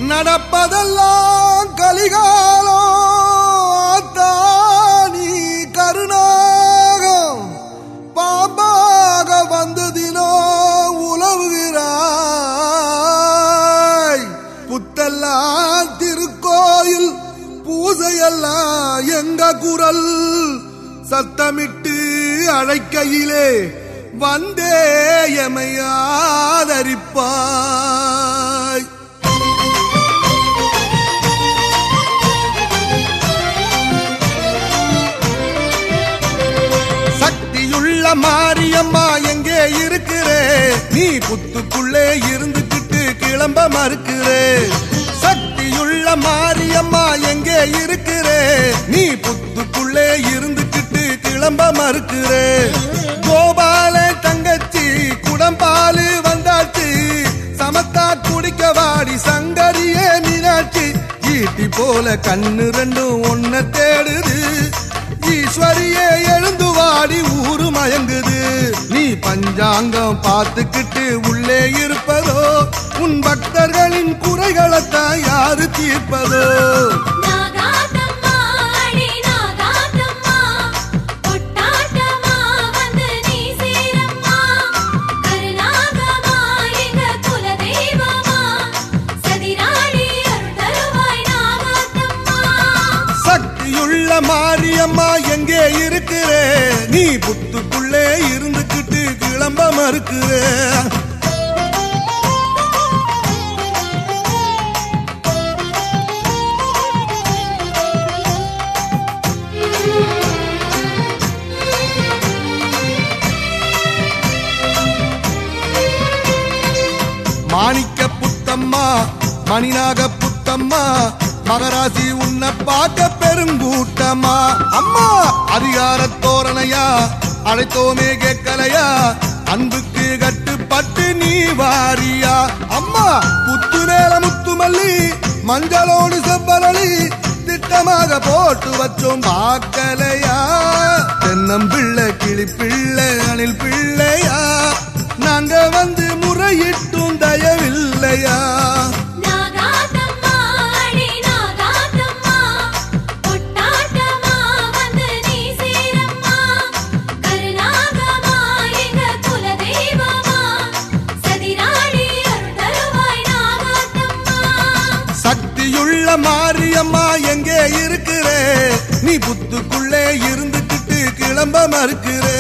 நடப்பதெல்லாம் கலிகாலம் தானி கருணாகம் பாம்பாக வந்ததினோ உலவுகிறாய் புத்தெல்லாம் திருக்கோயில் பூசையெல்லாம் எங்க குரல் சத்தமிட்டு அழைக்கையிலே வந்தே எமையாதரிப்பாய் சக்தியுள்ள மாரியம்மா எங்கே இருக்கிறே நீ புத்துக்குள்ளே இருந்துகிட்டு கிளம்ப மறுக்கிறே சக்தியுள்ள மாரியம்மா எங்கே இருக்கிறே நீ புத்துக்குள்ளே இருந்துகிட்டு கிளம்ப மறுக்கிறே கோபால தங்கச்சி குடம்பாலு வந்தாச்சு சமத்தா குடிக்க வாடி சங்கரியே மீனாட்சி ஈட்டி போல கண்ணு ரெண்டும் ஒன்ன தேடுது ஈஸ்வரியே எழுந்து வாடி ஊரு மயங்குது நீ பஞ்சாங்கம் பார்த்துக்கிட்டு உள்ளே இருப்பதோ உன் பக்தர்களின் குறைகளைத்தான் யாரு தீர்ப்பதோ நாகாத்தம்மா அடி நாகாத்தம்மா பொட்டாட்டமா வந்து நீ சேரம்மா கருணாகமா எங்க குலதெய்வமா சதிராடி அருள் தருவாய் நாகாத்தம்மா சக்தியுள்ள மாரியம்மா எங்கே இருக்கிறே நீ புத்துக்குள்ளே இருந்துக்கிட்டு கிளம்ப மறுக்கிறே மாணிக்க புத்தம்மா மணிநாக புத்தம்மா மகராசி உன்னை பார்க்க பெருங்கூட்டம்மா அம்மா அதிகார தோரணையா அழைத்தோமே கேட்கலையா அன்புக்கு கட்டுப்பட்டு நீ வாரியா அம்மா புத்து நேர முத்துமல்லி மஞ்சளோடு செவ்வரளி திட்டமாக போட்டு வச்சோம் பார்க்கலையா தென்னம்பிள்ளை கிளி பிள்ளை அணில் பிள்ளையா நாங்க வந்து முறையிட்டும் தயவில்லையா நாகாத்தம்மா அடி நாகாத்தம்மா பொட்டாட்டமா வந்து நீ சேரம்மா கருணாகமா எங்க குலதெய்வமா சதிராடி அருள் தருவாய் நாகாத்தம்மா சக்தியுள்ள மாரியம்மா எங்கே இருக்கிறே நீ புத்துக்குள்ளே இருந்துக்கிட்டு கிளம்ப மறுக்கிறே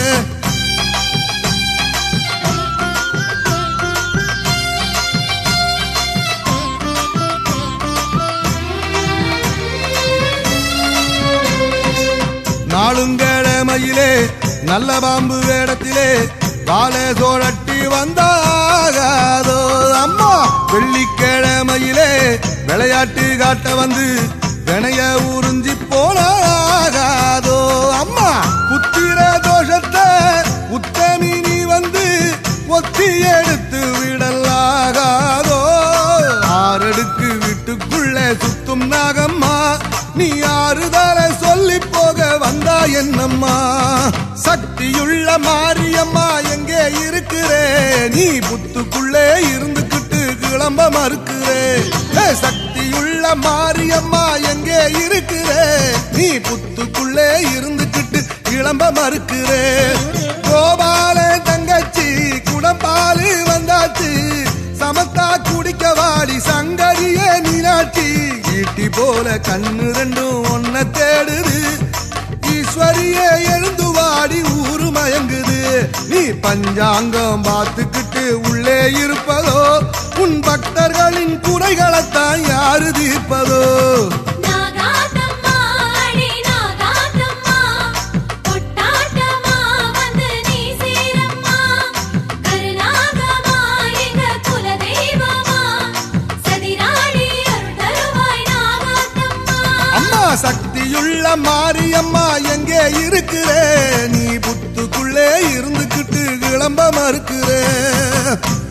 நாளுங்கிழமையிலே நல்ல பாம்பு வேடத்திலே வாழை சோழட்டி வந்தாகாதோ அம்மா வெள்ளிக்கிழமையிலே விளையாட்டு காட்ட வந்து வினைய உறிஞ்சி போனாகாதோ அம்மா புத்திர தோஷத்தை உத்தமி நீ வந்து ஒத்தி எடுத்து விடலாகாதோ ஆறடுக்கு வீட்டுக்குள்ளே சுத்தும் நாகம்மா நீ ஆறுதல சொல்லி போக வந்தா என்னம்மா சக்தியுள்ள மாரியம்மா எங்கே இருக்கிறே நீ புத்துக்குள்ளே இருந்துக்கிட்டு கிளம்ப மறுக்கிறே ஏ, சக்தியுள்ள மாரியம்மா எங்கே இருக்கிறே நீ புத்துக்குள்ளே இருந்துக்கிட்டு கிளம்ப மறுக்கிறே கோபால தங்கச்சி குடம்பாலு வந்தாச்சு சமத்தா குடிக்க வாடி சங்கரியே மீனாட்சி ஈட்டி போல கண்ணு ரெண்டும் ஒன்ன தேடுது ஈஸ்வரியே எழுந்து வாடி ஊரு மயங்குது நீ பஞ்சாங்கம் பார்த்துக்கிட்டு உள்ளே இருப்பதோ உன் பக்தர்களின் குறைகளைத்தான் யாரு தீர்ப்பதோ நாகாத்தம்மா அடி நாகாத்தம்மா பொட்டாட்டமா வந்து நீ சேரம்மா கருணாகமா எங்க குலதெய்வமா சதிராடி அருள் தருவாய் நாகாத்தம்மா அம்மா சக்தியுள்ள மாரியம்மா எங்கே இருக்கிறே நீ புத்துக்குள்ளே இருந்துக்கிட்டு கிளம்ப மறுக்கிறே